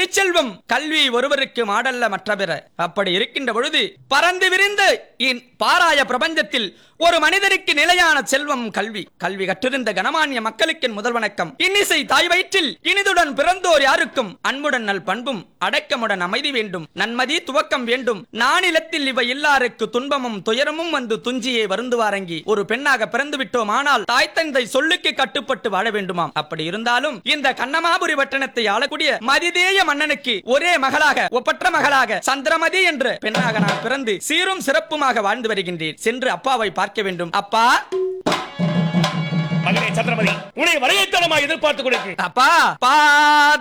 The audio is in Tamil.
செல்வம் கல்வி ஒருவருக்கு மாடல்ல மற்ற பிற அப்படி இருக்கின்ற பொழுது பறந்து விரிந்து இன் பாராய பிரபஞ்சத்தில் ஒரு மனிதருக்கு நிலையான செல்வம் கல்வி கல்வி கற்றிருந்த கனமானிய மக்களுக்கு என் முதல் வணக்கம் இன்னிசை தாய் வயிற்றில் இனிதுடன் பிறந்தோர் யாருக்கும் அன்புடன் நல் பண்பும் அடக்கமுடன் அமைதி வேண்டும் நன்மதி துவக்கம் வேண்டும் நானிலத்தில் இவை இல்லாருக்கு துன்பமும் துயரமும் வந்து துஞ்சியே வருந்துவாரங்கி ஒரு பெண்ணாக பிறந்து விட்டோம் ஆனால் தாய் தந்தை சொல்லுக்கு கட்டுப்பட்டு வாழ வேண்டுமாம் அப்படி இருந்தாலும் இந்த கண்ணமாபுரி பட்டணத்தை ஆளக்கூடிய மதிதேய மன்னனுக்கு ஒரே மகளாக ஒப்பற்ற மகளாக சந்திரமதி என்ற பெண்ணாக நான் பிறந்து சீரும் சிறப்புமாக வாழ்ந்து வருகின்றேன் சென்று அப்பாவை பார்க்க வேண்டும் அப்பா மகனே சந்திரமதி உன்னை வரையத்தனமாக எதிர்பார்த்துக் கொண்டிருக்கிறேன் அப்பா பா